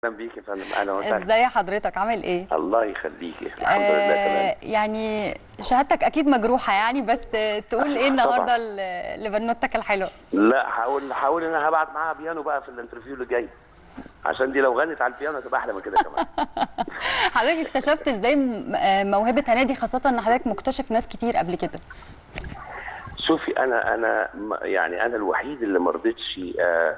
اهلا بيك يا فندم اهلا وسهلا ازاي حضرتك عامل ايه الله يخليكي الحمد لله تمام يعني شهادتك اكيد مجروحه يعني بس تقول ايه النهارده ل- لبنوتك الحلوه لا هحاول هحاول ان انا هبعت معاها بيانو بقى في الانترفيو اللي جاي عشان دي لو غنت على البيانو هتبقى احلى من كده كمان حضرتك اكتشفت ازاي م- آه، موهبه هنادي خاصه ان حضرتك مكتشف ناس كتير قبل كده شوفي انا انا م- يعني انا الوحيد اللي ما رضيتش آه،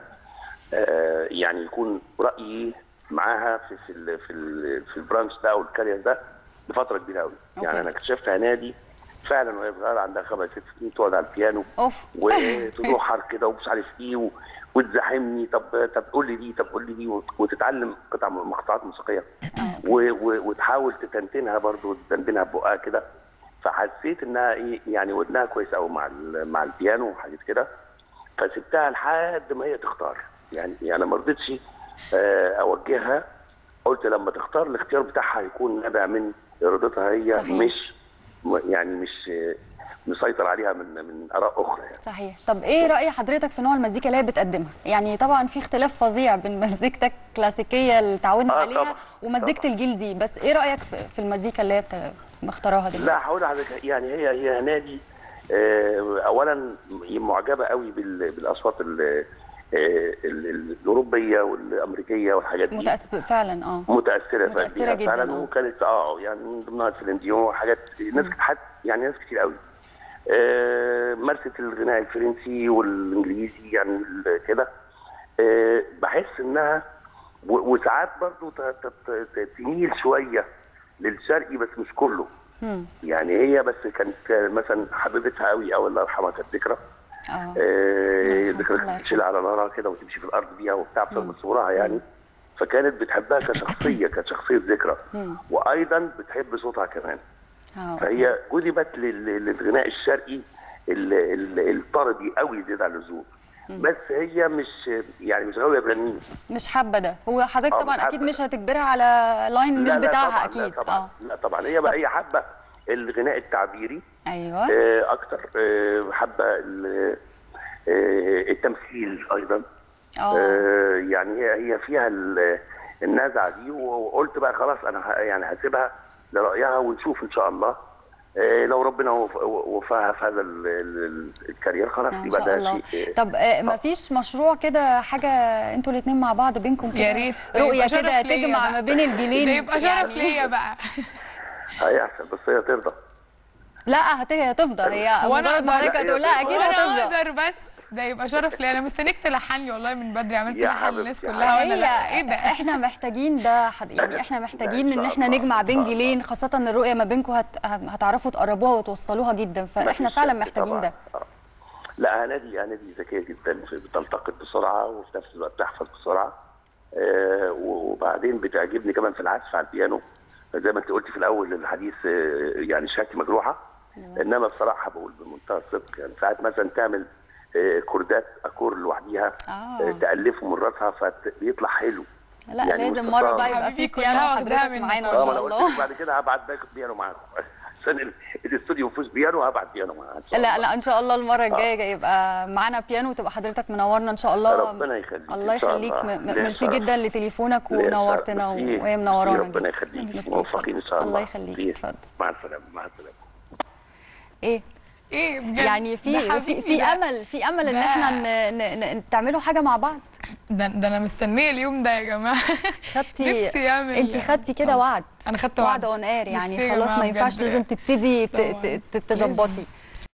آه، يعني يكون رايي معاها في في ال في ال في البرانش ده او الكارير ده لفتره كبيره قوي يعني أوكي. انا اكتشفت هنادي فعلا وهي صغيره عندها خمس ست سنين تقعد على البيانو اوف وتروح كده ومش عارف ايه و... وتزاحمني طب طب قول لي دي طب قول لي دي وت- وتتعلم قطع من مقطوعات موسيقيه و... و... وتحاول تتنتنها برضه وتتنتنها ببقها كده فحسيت انها ايه يعني ودنها كويس قوي مع ال... مع البيانو وحاجات كده فسبتها لحد ما هي تختار يعني يعني ما رضيتش آه، اوجهها قلت لما تختار الاختيار بتاعها يكون نابع من ارادتها هي صحيح. مش م- يعني مش آه، مسيطر عليها من من اراء اخرى يعني صحيح طب ايه راي حضرتك في نوع المزيكا اللي هي بتقدمها يعني طبعا في اختلاف فظيع بين مزيكتك الكلاسيكيه اللي اتعودنا آه، عليها طبعاً، ومزيكه طبعاً. الجيل دي بس ايه رايك في في المزيكا اللي هي بت- مختاراها دلوقتي لا هقول لحضرتك يعني هي هي نادي آه، اولا معجبه قوي بال- بالاصوات ال- آه، ال- ال- الاوروبيه والامريكيه والحاجات دي متأثر فعلا اه متاثره متأثرة بيها جداً، فعلا آه. وكانت اه يعني من ضمنها سيلين ديون حاجات ناس حد يعني ناس كتير قوي آه، مارست الغناء الفرنسي والانجليزي يعني ال- كده آه، بحس انها و- وساعات برضو ت- ت- ت- تميل شويه للشرقي بس مش كله مم. يعني هي بس كانت مثلا حبيبتها قوي او الله يرحمها كانت ذكرى اه آه، الله ذكرى يرحمها. تشيل على نارها كده وتمشي في الارض بيها وبتاع بسبب صورها يعني فكانت بتحبها كشخصيه كشخصيه ذكرى مم. وايضا بتحب صوتها كمان اه فهي جذبت لل- للغناء الشرقي ال- ال- الطربي قوي زياده عن اللزوم بس هي مش يعني مش غاويه برنين مش حابه ده هو حضرتك آه، طبعا مش اكيد حابة. مش هتجبرها على لاين مش لا لا بتاعها طبعا اكيد لا طبعا اه لا طبعا هي بقى هي حابه الغناء التعبيري ايوه آه، اكتر آه، حابه ال- آه، التمثيل ايضا اه آه، يعني هي هي فيها ال- النزعه دي وقلت بقى خلاص انا ه- يعني هسيبها لرايها ونشوف ان شاء الله آه، لو ربنا وف- وفقها في هذا ال- ال- الكارير خلاص ان يبقى شاء ده الله شيء آه، طب آه، مفيش مشروع كده حاجه انتوا الاثنين مع بعض بينكم كده يا ريت ده رؤيه يبقى شرف كده ليا تجمع بقى. ما بين الجيلين ده يبقى شرف يعني- ليا بقى هيحصل بس هي ترضى لا هت- هتفضل هي وأنا مجرد ما أقدر- حضرتك هتقول لها اكيد وانا هتفضل اقدر بس ده يبقى شرف ليا انا مستنيك تلحن لي والله من بدري عملت يا لحن للناس حبيبتي، كلها وانا لا هي ايه ده احنا محتاجين ده حد- يعني احنا محتاجين إن ان شاء احنا الله، نجمع إن بين شاء الله. جيلين خاصه ان الرؤيه ما بينكم هت... هتعرفوا تقربوها وتوصلوها جدا فاحنا مفيش فعلا شك محتاجين طبعاً. ده آه. لا هنادي هنادي ذكيه جدا بتلتقط بسرعه وفي نفس الوقت تحفظ بسرعه آه، وبعدين بتعجبني كمان في العزف على البيانو زي ما انت قلتي في الاول الحديث آه، يعني شهادتي مجروحه انما بصراحه بقول بمنتهى الصدق يعني ساعات مثلا تعمل آه، كوردات اكور لوحديها آه. آه، تالفه من راسها فبيطلع حلو لا يعني لازم مستطاع. مره بقى يبقى في حبيبي بيانو كلها واخداها حضرتك من معانا ان اه ما شاء انا قلت الله لك بعد كده هبعت باك بيانو معاكم عشان ال- الاستوديو مفيهوش بيانو هبعت بيانو معاها إن شاء لا الله. لا ان شاء الله المره الجايه يبقى معانا بيانو وتبقى حضرتك منورنا ان شاء الله ربنا يخليك الله إن شاء يخليك الله. م- م- ليه ميرسي شرف. جدا لتليفونك ليه ونورتنا شرف. ميرسي. وهي منورانا ربنا جدا. يخليك ميرسي، موفقين ان شاء اتفضل. الله الله يخليك ليه. اتفضل مع السلامه مع السلامه ايه ايه بجد يعني في ده في, حبيبي في ده. امل في امل ان ده- احنا ن- ن- ن- تعملوا حاجه مع بعض ده, ده انا مستنيه اليوم ده يا جماعه خدتي نفسي اعمل انت خدتي كده وعد انا خدت وعد وعد اون اير يعني ميرسي يا خلاص جماعة ما ينفعش بجد. لازم تبتدي ت- طبعاً. ت- ت- تظبطي